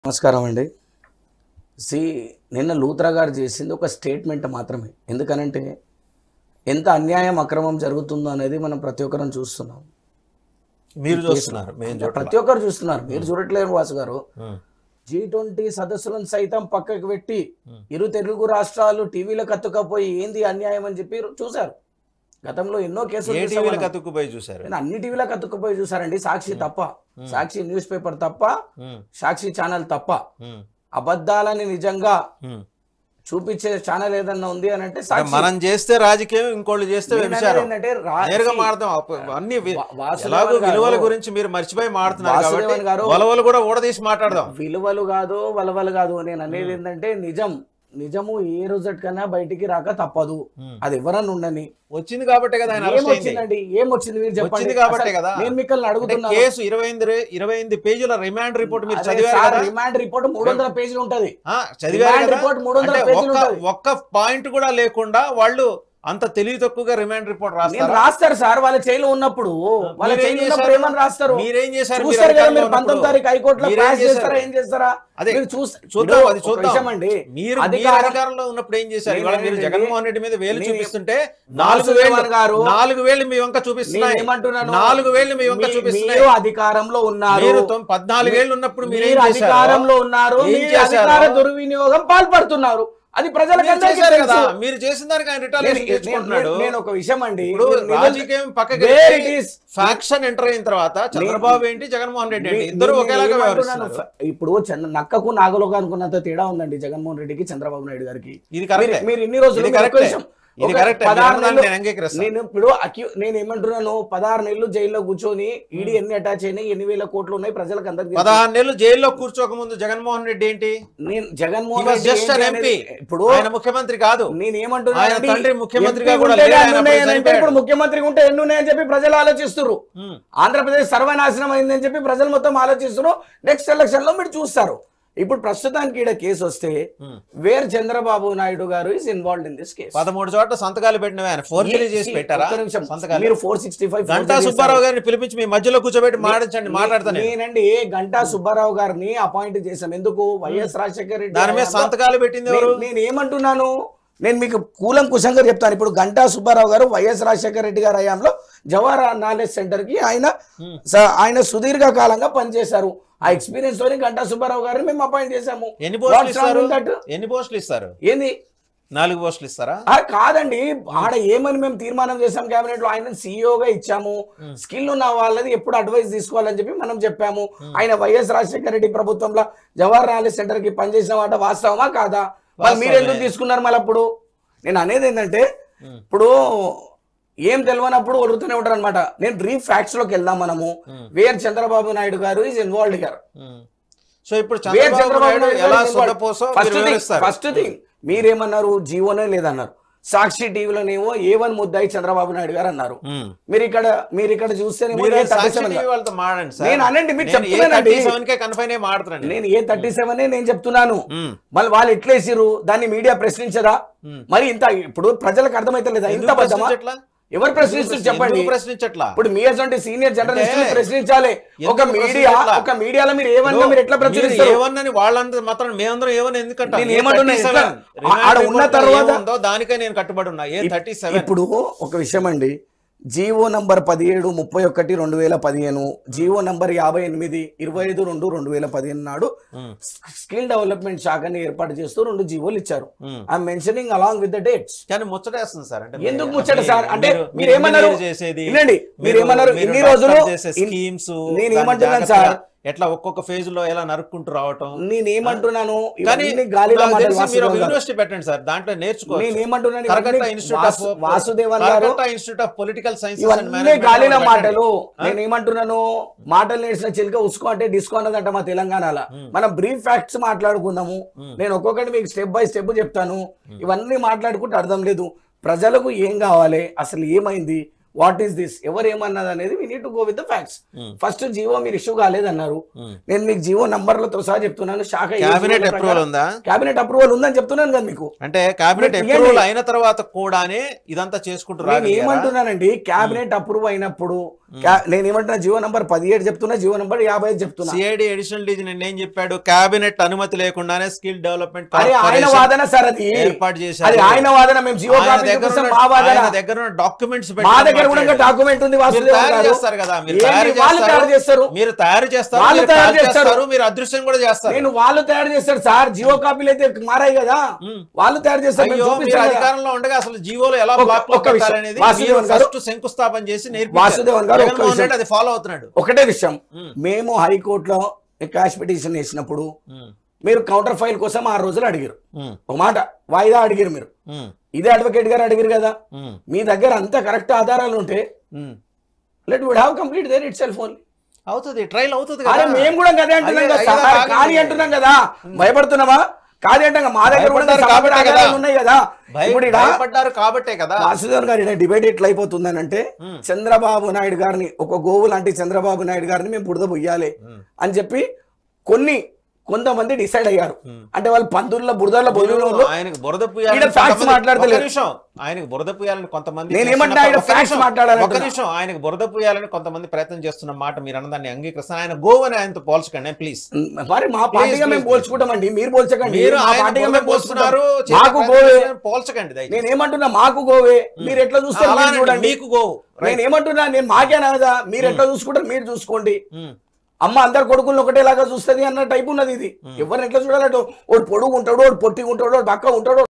నమస్కారం అండి సి నిన్న లూత్రా గారు చేసింది ఒక స్టేట్మెంట్ మాత్రమే ఎందుకనంటే ఎంత అన్యాయం అక్రమం జరుగుతుందో అనేది మనం ప్రతి ఒక్కరం చూస్తున్నాం మీరు చూస్తున్నారు మేము చూడట్లా. ప్రతి ఒక్కరు చూస్తున్నారు మీరు చూడట్లేరు వాసు గారు ఉం. జీ ట్వంటీ సదస్సులను సైతం పక్కకు పెట్టి ఇరు తెలుగు రాష్ట్రాలు టీవీలో కత్తుకపోయి ఏంది అన్యాయం అని చెప్పి చూశారు గతంలో ఎన్నో కేసులు ఏ చూసాం టీవీలో మనం. కతుక్కుపోయి చూసారు నేను అన్ని టీవీలో కత్తుకుపోయి చూసారండి సాక్షి తప్ప సాక్షి న్యూస్ పేపర్ తప్ప ఉం. సాక్షి ఛానల్ తప్ప ఉం. అబద్ధాలని నిజంగా ఉం. చూపించే ఛానల్ ఏదన్నా ఉంది అని అంటే అంటే సాక్షి మనం చేస్తే రాజకీయం ఇంకోళ్ళు చేస్తే నేను వ్యభిచారం అనేది ఏంటంటే రా- నేరుగా మాడదాం అప్ప- అన్ని వి- వా- వాసుదేవన్ ఎలాగో గారు- విలువల గురించి మీరు మర్చిపోయి మాడుతున్నారు వాసుదేవన్ కాబట్టి గారు- వలవలు కూడా ఊడదీసి మాట్లాడదాం విలువలు కాదు వలవలు కాదు నేను అనేది ఏంటంటే నిజం నిజము ఏ రోజుకన్నా బయటికి రాక తప్పదు ఉం. అది ఎవరన్నా ఉండని వచ్చింది కాబట్టి కదా ఆయన అరెస్ట్ అయింది ఏమొచ్చిందండి ఏమొచ్చింది మీరు చెప్పండి వచ్చింది కాబట్టే అసలు కదా. నేను మిమ్మల్ని అంటే అడుగుతున్నాను కేసు ఇరవై ఎనిమిది రే- ఇరవై ఎనిమిది పేజీల రిమాండ్ రిపోర్ట్ మీరు అదే చదివారు సార్, కదా రిమాండ్ రిపోర్ట్ మూడు వందల పేజీలు ఉంటది ఆ, చదివారు రిమాండ్ కదా? రిపోర్ట్ మూడు వందల అంటే పేజీలు ఒక్క ఉంటది. ఒక్క పాయింట్ కూడా లేకుండా వాళ్ళు అంత తెలివి తక్కువగా రిమాండ్ రిపోర్ట్ నేను రాస్తారు రాస్తారు సార్ వాళ్ళ జైలు ఉన్నప్పుడు వాళ్ళ మీరేం జైలు ఉన్నప్పుడు చేశారు? ఏమని రాస్తారు మీరేం చేశారు మీరు చూస్తారు కదా అధికారంలో మీరు పంతొమ్మిది తారీఖు హైకోర్టులో మీరేం పాస్ చేశారు? చేస్తారా ఏం చేస్తారా అదే, మీరు చూస్- చూద్దాం ఇప్పుడు అది ఒక చూద్దాం విషయం అండి మీరు మీరు అధికారం- అధికారంలో ఉన్నప్పుడు ఏం చేశారు నేను ఇవాళ మీరు ఏంటంటే- జగన్మోహన్ రెడ్డి మీద వేలు నేను- చూపిస్తుంటే నాలుగు వాసుదేవన్ వేలు గారు నాలుగు వేలు మీ వంక చూపిస్తున్నాయి నేను ఏమంటున్నాను నాలుగు వేలు మీ వంక మీ- చూపిస్తున్నాయి మీరు అధికారంలో ఉన్నారు మీరు తొమ్- పద్నాలుగు ఏళ్ళు ఉన్నప్పుడు మీరు ఏం మీరు చేశారు అధికారంలో ఉన్నారు ఏం మీరు చేశారు? అధికార దుర్వినియోగం పాల్పడుతున్నారు అది ప్రజలకు మీరు అందరికీ చేశారు కదా తెలుసు. మీరు చేసిన దానికి ఆయన నేను- రిటాలియేషన్ నేను- తెచ్చుకుంటున్నాడు నేను ఒక విషయం అండి ఇప్పుడు మీరు నిజం- రాజకీయం పక్కకి Where it is? Faction enter అయిన తర్వాత చంద్రబాబు ఏంటి జగన్మోహన్ రెడ్డి ఏంటి నేను- ఇద్దరు నేను ఒకేలాగా ఏమంటున్నాను? వ్యవహరిస్తున్నారు ఇప్పుడు చంద్ర- నక్కకు నాగలోకి అనుకున్నంత తేడా ఉందండి జగన్మోహన్ రెడ్డికి చంద్రబాబు నాయుడు గారికి ఇది కరెక్టే. మీరు- మీరు ఇన్ని రోజులు ఇది మీరు ఒక కరెక్టే. విషయం, ఇది ఒక కరెక్టే. పదహారు మీరు అన్నదాన్ని నెలలు- నేను అంగీకరిస్తాను. నేను ఇప్పుడు అక్యూ- నేను ఏమంటున్నాను పదహారు నెలలు జైల్లో కూర్చొని ఈడీ ఎన్ని అటాచ్ అయినాయి ఎన్ని వేల కోట్లు ఉన్నాయి ప్రజలకు అందరికి తెలుసు. పదహారు నెలలు జైల్లో కూర్చోక ముందు జగన్మోహన్ రెడ్డి ఏంటి నేను Jaganmohan He was Reddy just ఏంటి an అనేది- MP. ఇప్పుడు ఆయన ముఖ్యమంత్రి కాదు నేను ఏమంటున్నాను ఆయన అంటే తండ్రి ముఖ్యమంత్రిగా ఎంపీ కూడా ఉంటేనే లేడు, ఆయన అన్ని అప్పుడు ఉన్నాయని అంటే చనిపోయాడు. ఇప్పుడు ముఖ్యమంత్రి ఉంటే ఎన్ని ఉన్నాయని చెప్పి ప్రజలు ఆలోచిస్తున్నారు ఉమ్. ఆంధ్రప్రదేశ్ సర్వనాశనం అయిందని చెప్పి ప్రజలు మొత్తం ఆలోచిస్తున్నారు నెక్స్ట్ ఎలక్షన్ లో మీరు చూస్తారు ఇప్పుడు ప్రస్తుతానికి ఈడ కేసు వస్తే wear Chandrababu Naidu garu is involved in this case పదమూడు చోట్ల సంతకాలు పెట్టినవి ఆయన ఫోర్జరీ చేసి పెట్టారా సంతకాలు మీరు four sixty five Ganta Subbarao గారిని పిలిపించి మీ మధ్యలో కూర్చోబెట్టి మాట్లాడండి మాట్లాడతాను నేను. నేనండి గంటా సుబ్బారావు గారిని అపాయింట్ చేశాం ఎందుకు వైఎస్ రాజశేఖర రెడ్డి దాని మీద హయాంలో- సంతకాలు పెట్టింది ఎవరు నేను- నేను ఏమంటున్నాను నేను మీకు కూలం కుశంగా చెప్తాను ఇప్పుడు గంటా సుబ్బారావు గారు వైఎస్ రాజశేఖర రెడ్డి గారి హయాంలో జవహర్ నాలెడ్జ్ సెంటర్ కి ఆయన స- ఆయన సుదీర్ఘ కాలంగా పనిచేశారు ఆ ఎక్స్పీరియన్స్ తోని గంటా సుబ్బారావు గారిని మేము అపాయింట్ చేశాము ఎన్ని పోస్టులు What's wrong ఇస్తారు with that? ఎన్ని పోస్టులు ఇస్తారు ఏంది నాలుగు పోస్టులు ఇస్తారా ఆ, కాదండి ఆడ ఏమని మేము తీర్మానం చేశాం కేబినెట్ లో ఆయన సీఈఓగా ఇచ్చాము స్కిల్ ఉన్న వాళ్ళది ఎప్పుడు అడ్వైస్ తీసుకోవాలని చెప్పి మనం చెప్పాము ఆయన వైఎస్ రాజశేఖర రెడ్డి ప్రభుత్వంలో జవహర్ నాలెడ్జ్ సెంటర్ కి పనిచేసిన మాట వాస్తవమా కాదా మరి మీరు ఎందుకు తీసుకున్నారు మళ్ళీ అప్పుడు నేను అనేది ఏంటంటే ఇప్పుడు ఏం తెలియనప్పుడు ఒడుగుతూనే ఉంటారు అనమాట నేను బ్రీఫ్ ఫ్యాక్ట్స్ లోకి వెళ్దాం మనము వేర్ చంద్రబాబు నాయుడు గారు is involved garu um. So ఇప్పుడు వేర్ చంద్రబాబు నాయుడు ఎలా సుద్దపోసో ఫస్ట్ మీరు థింగ్ వివరిస్తారు ఫస్ట్ థింగ్ మీరేమన్నారు జీవోనే లేదన్నారు సాక్షి టీవీలోనేమో ఏ వన్ ముద్దాయి చంద్రబాబు నాయుడు గారు అన్నారు ఉమ్. మీరు ఇక్కడ మీరు ఇక్కడ చూస్తేనేమో మీరు ఏ థర్టీ సాక్షి సెవెన్ టీవీ వాళ్ళతో మాడండి సార్ నేను అనండి, మీరు నేను ఏ చెప్తున్నానండి. 37 కే కన్ఫైన్ అయ్యి మాడుతున్నాను నేను ఏ థర్టీ సెవెన్ నేను చెప్తున్నాను ఉమ్. మళ్ళీ వాళ్ళు ఎట్లేసిరు దాన్ని మీడియా ప్రశ్నించదా ఉమ్. మరి ఇంత ఇప్పుడు ప్రజలకు అర్థమైతే లేదా ఇంత ఎందుకు బద్దమా ప్రశ్నించట్లా? ఎవరు ప్రశ్నిస్తారు చెప్పండి ఎందుకు ప్రశ్నించట్లా ఇప్పుడు మీ అటువంటి సీనియర్ జర్నలిస్ట్ అంటే ప్రశ్నించాలి ఒక ఎందుకు మీడియా ప్రశ్నించట్లా? ఒక మీడియాలో మీరు ఏమన్నా మీరు ఎట్లా ప్రచురిస్తారు ఏమన్నని వాళ్ళందరూ మాత్రం మేమందరం ఏమని ఎందుకంటాం నేను ఏమంటున్నా, ఎట్లా? ఆడ ఉన్న రిమాండ్ తర్వాత- ఉందో దానికే నేను కట్టుబడి ఉన్నా ఏ థర్టీ సెవెన్ ఇప్పుడు ఒక విషయం అండి జీవో నంబర్ పదిహేడు ముప్పై ఒకటి రెండు వేల పదిహేను జీవో నంబర్ యాభై ఎనిమిది ఇరవై ఐదు రెండు రెండు వేల పదిహేను నాడు స్కిల్ డెవలప్మెంట్ శాఖని ఏర్పాటు చేస్తూ రెండు జీవోలు ఇచ్చారు I mentioning along with the dates కానీ ముచ్చటేస్తుంది సార్ అంటే ఎందుకు మీరు- ముచ్చట సార్ అంటే మీరు- మీరు ఏమన్నారు మీరు చేసేది వినండి మీరు మీరు- ఏమన్నారు మీరు ఇన్ని డాక్టర్ రోజులు చేసే ఇన్- స్కీమ్స్ నేను దాన్ని ఏమంటున్నాను జాగ్రత్తగా సార్ ఎట్లా ఒక్కొక్క ఫేజ్ లో ఎలా నరుక్కుంటూ రావటం నేను ఏమంటున్నాను కానీ ఇవన్నీ గాలిలో నాకు మాటలు తెలిసి మీరు ఒక వాసుదేవన్ గారు. యూనివర్సిటీ పెట్టండి సార్ దాంట్లో నేర్చుకోవచ్చు నేను ఏమంటున్నాను కలకత్తా ఇవన్నీ institute of Vasu- Vasudevan garu Calcutta institute of political sciences and ఇవన్నీ గాలిన మాటలు నేను ఏమంటున్నాను మాటలు నేర్చిన చిలుక ఉసుకో అంటే డిస్కో అన్నదంట మా తెలంగాణలో మనం బ్రీఫ్ ఫ్యాక్ట్స్ మాట్లాడుకుందాము నేను ఒక్కొక్కటి మీకు స్టెప్ బై స్టెప్ చెప్తాను ఇవన్నీ మాట్లాడుకుంటే అర్థం లేదు ప్రజలకు ఏం కావాలి అసలు ఏమైంది వాట్ ఈస్ దిస్ ఎవరు ఏమన్నది అనేది we need to go with the facts first GO మీరు ఇష్యూ కాలేదన్నారు నేను మీకు జీవో నంబర్లతో సహా చెప్తున్నాను శాఖ క్యాబినెట్ అప్రూవల్ ఉందా క్యాబినెట్ అప్రూవల్ ఉందని చెప్తున్నాను కదా మీకు అంటే క్యాబినెట్ మీరు అప్రూవల్ అయిన తర్వాత కూడానే ఇదంతా చేసుకుంటూ నేను రాగలిగారా? ఏమంటున్నానండి క్యాబినెట్ అప్రూవ్ అయినప్పుడు క్యా- నేను ఏమంటున్నా జీవో నంబర్ పదిహేడు చెప్తున్నా జీవో నంబర్ యాభై ఐదు చెప్తున్నా సిఐడి అడిషనల్ డీజీ నిన్న ఏం చెప్పాడు కేబినెట్ అనుమతి లేకుండానే స్కిల్ డెవలప్మెంట్ అరే ఆయన కార్పొరేషన్ వాదన సార్ అది ఏర్పాటు చేశారు. అది ఆయన వాదన మేము జీవో ఆయన కాపీ దగ్గర చూపిస్తాం, ఉన్న- మా వాదన ఆయన దగ్గర ఉన్న డాక్యుమెంట్స్ మా దగ్గర కూడా డాక్యుమెంట్ ఉంది వాసుదేవ్ తయారు గారు. చేస్తారు కదా మీరు ఏంటి తయారు వాళ్ళు తయారు చేస్తారు చేస్తారు మీరు తయారు చేస్తారు వాళ్ళు మీరు తయారు తయారు చేస్తారు. చేస్తారు మీరు అదృశ్యం కూడా చేస్తారు నేను వాళ్ళు తయారు చేస్తారు సార్ జియో కాపీలు అయితే మారాయి కదా వాళ్ళు తయారు చేస్తారు మేము అయ్యో మీరు చూపిస్తాం కదా. అధికారంలో ఉండగా అసలు జీవోలో ఎలా ఒక్క- బ్లాక్ లో ఒక్క విషయం. పెట్టాలనేది వాసుదేవన్ గారు- ఫస్ట్ శంకుస్థాపన చేసి వాసుదేవన్ గారు ఒక్క జగన్మోహన్ విషయం. రెడ్డి అది ఫాలో అవుతున్నాడు ఒకటే విషయం మేము హైకోర్టులో క్యాష్ పిటిషన్ వేసినప్పుడు ఉమ్, మీరు కౌంటర్ ఫైల్ కోసం ఆరు రోజులు అడిగారు ఉమ్, ఒక మాట వాయిదా అడిగారు మీరు ఉమ్, ఇదే అడ్వకేట్ గారు అడిగారు కదా ఉమ్, మీ దగ్గర అంత కరెక్ట్ ఆధారాలు ఉంటే um. Let would have complete there itself only అవుతుంది ట్రైల్ అవుతుంది అరే కదా మేము కూడా కదే అంటున్నాం అయ్యో, కదా అయ్యో, సార్ ఆగండి. కానీ అంటున్నాం కదా భయపడుతున్నామా కాదు అంటాం కదా, మా దగ్గర కూడా భయపడ్డారు సమగ్ర కాబట్టే కదా. ఆధారాలు ఉన్నాయి కదా భయ- ఇప్పుడు ఈడ భయపడ్డారు కాబట్టే కదా వాసుదేవన్ గారు ఈడ డిబేట్ ఎట్లా అయిపోతుందని అంటే ఉమ్. చంద్రబాబు నాయుడు గారిని ఒక గోవు లాంటి చంద్రబాబు నాయుడు గారిని మేము బురద పొయ్యాలి ఉమ్. అని చెప్పి కొన్ని కొంతమంది డిసైడ్ అయ్యారు ఉమ్. అంటే వాళ్ళు పందుల్లో బురదల్లో మీరు బొలిలో ఆయనకు బురద ఈడ పూయాలని facts కొంతమంది- మాట్లాడతలేరు. ఒక్క నిమిషం ఆయనకు బురద పూయాలని కొంతమంది నేను చేస్తున్న- ఏమంటా ఈడ ఒక్క facts నిమిషం, మాట్లాడాలంటున్నా. ఒక్క నిమిషం ఆయనకు బురద పూయాలని కొంతమంది ప్రయత్నం చేస్తున్న మాట మీరు అన్నదాన్ని అంగీకరిస్తాను ఆయన గోవని ఆయనతో పోల్చకండి ప్లీజ్ మరి మా పార్టీగా మేము please. పోల్చుకుంటామండి మీరు పోల్చకండి మీరు మా ఆయన పార్టీగా బురద మేము పోస్తున్నారు పోల్చుకుంటారు చేసే మాకు ప్రయత్నం గోవే చేస్తున్నారు, పోల్చకండి దయచేసి. నేను ఏమంటున్నా మాకు గోవే మీరు ఎట్లా చూస్తారు మీరు అలానే చూడండి మీకు గోవు నేను ఏమంటున్నా నేను మాకేనా కదా మీరు ఎట్లా చూసుకుంటారు మీరు చూసుకోండి ఉమ్. అమ్మ అందరు కొడుకులను ఒకటేలాగా చూస్తుంది అన్న టైప్ ఉన్నది ఇది ఎవరిని ఎట్లా చూడాలంటే వాడు పొడుగు ఉంటాడు వాడు పొట్టిగా ఉంటాడు వాడు బక్క ఉంటాడు